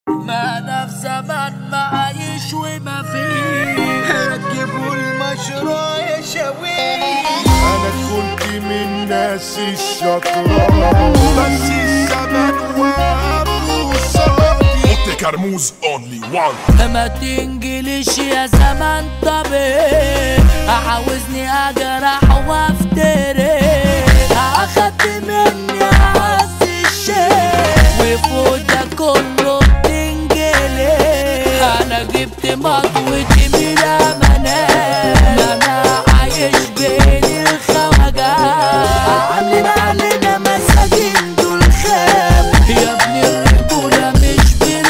ما انا في زمان ما عايش وما فيه تجيبوا المشروع يا شاويش انا كنت من ناس الشطرة بس الزمن وقف وصابي Monte Carmouze only one ما تنجليش يا زمان طبيعي عاوزني اجرح وافتري اخدت مني اعز الشيء وفوق ده كله بتنجلي انا جبت مطوتي من امانات انا عايش بين الخواجات عاملين علينا مساجين دول خام يا ابن الرجولة مش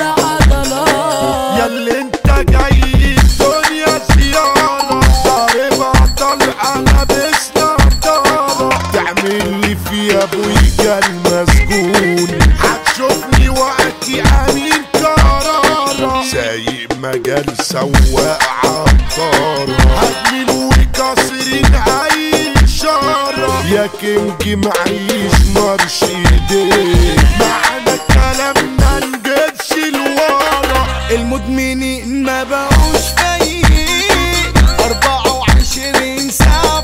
بالعضلات ياللي انت جاي الدنيا زيارة ضاربها طالعة لابسنا نضارة تعمل لي في ابويا المسجون هتشوفني وقتي امين كرارة سايق مجال سواق عطارة هجمل وكسرين اي اشارة يا كينج معيش مرشدين معانا كلامنا نجيبش الورا المدمنين ما بقوش فايقين 24 ساعة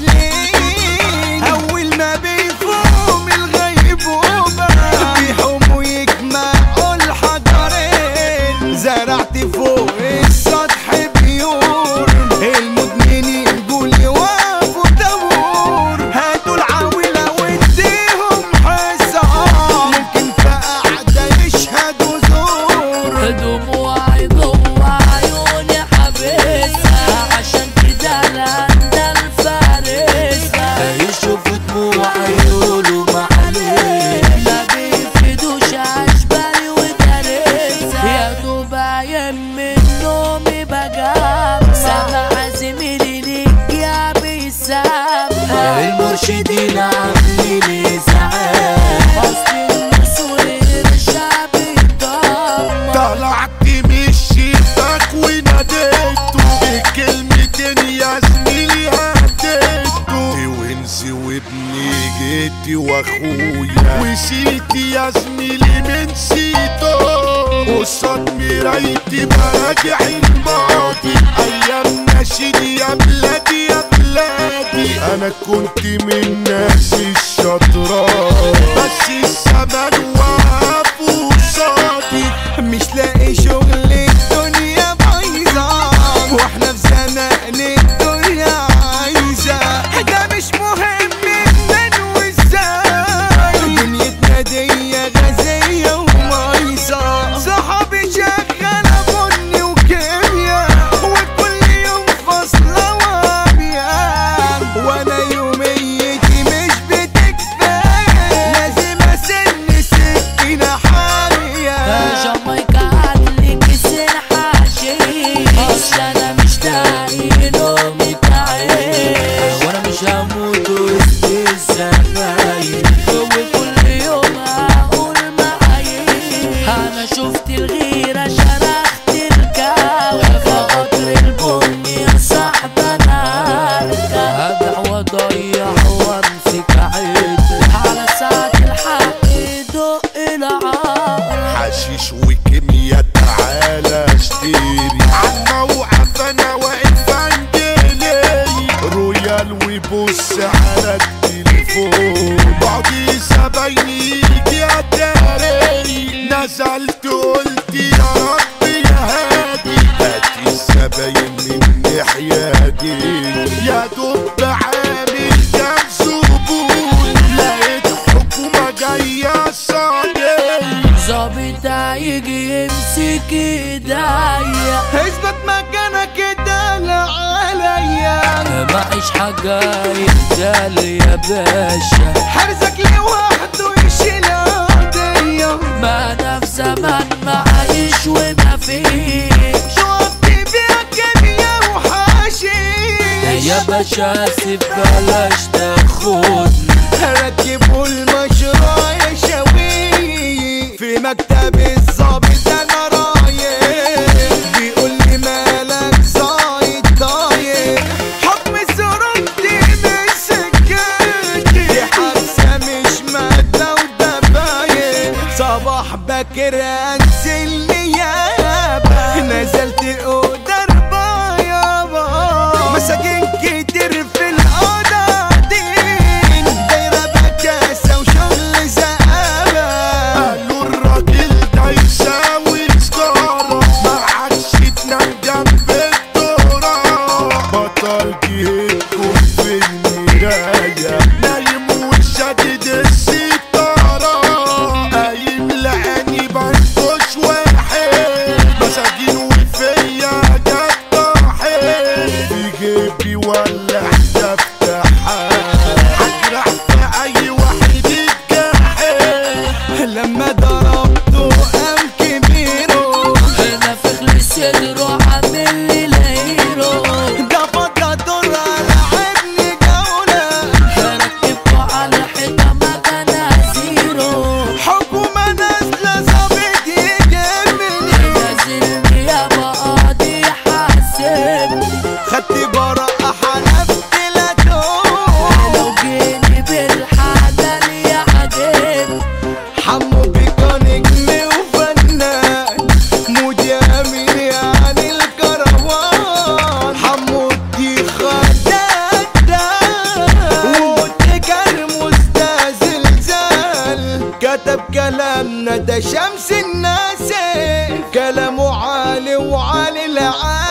فاصلين أول ما بيفوقوا من الغيبوبة بيحوموا يجمعوا الحجرين زرعت فوق السطح بيور المدمنين قول يوقفوا دور هاتوا العاولة واديهم حصة ممكن في قعدة يشهدوا زور دموعي جوا عيوني حبسها عشان كده انا عند الفارسة يشوفوا دموعي يقولوا معلش ما بيفيدوش عشبالي ودارسها يا دوب عين من نومي بجاب سامع زميلي ليك يا بيسامع المرشدين عاملين ازعاج اصل النسور الشعب الضم طلعت من الشباك وناديته بكلمتين يا زميلي هديته ونسي وابني جيتي واخويا وسيتي يا زميلي من سيته قصاد مرايتي براجع الماضي ايام ناشد يا بلادي يا بلادي انا كنت من ناس الشطرات بس الزمن وقف قصادي مش لاقي شغل الدنيا بايظة واحنا في زنقن الدنيا عايزة ده مش مهم من وازاي دنيتنا دي غازية ومايظة صحابي شغالة بني وكيميا وكل يوم فاصلة وابيان وانا يوميتي مش بتكفي لازم اسن سكينة حامية جامايكا عليك السلاح عشيش اصل انا مش لاقي نومي تعيش وانا مش هموت وسط الزمايل وكل يوم هقول معايير انا شفت الغيرة شرخت الجو فقطر البني يا صاحب انا هدع واضيع وامسك عيد على ساعة الحق دق العار حشيش وكيمياء تعالى اشتري عالموقف انا واقف انجلي رويال وبص على التليفون بعضي زبايني يجي اتاري نزلت قلت يا رب يا هادي هاتي الزباين من الناحية دي يا دوب عامل كام زبون لقيت حكومة جاية صادق ظابط هيجي يمسك ايديا اثبت مكانك ادال عليا معيش حاجة يتقال يا باشا حرزك لوحده يشيل قضية ما انا في زمان ما عايش وما فيش شوفت بيها كيميا وحشيش يا باشا اسف بلاش تاخدني ركبوا المشروع يا شوي في مكتب الظابط انا رايح بيقول لي مالك زايد ضايق حكم الزرنتي مش سكتي دي حادثه مش ماده ودبايق صباح باكر انزل لي كتب كلامنا ده شمس الناس كلامه عالي وعالي العالي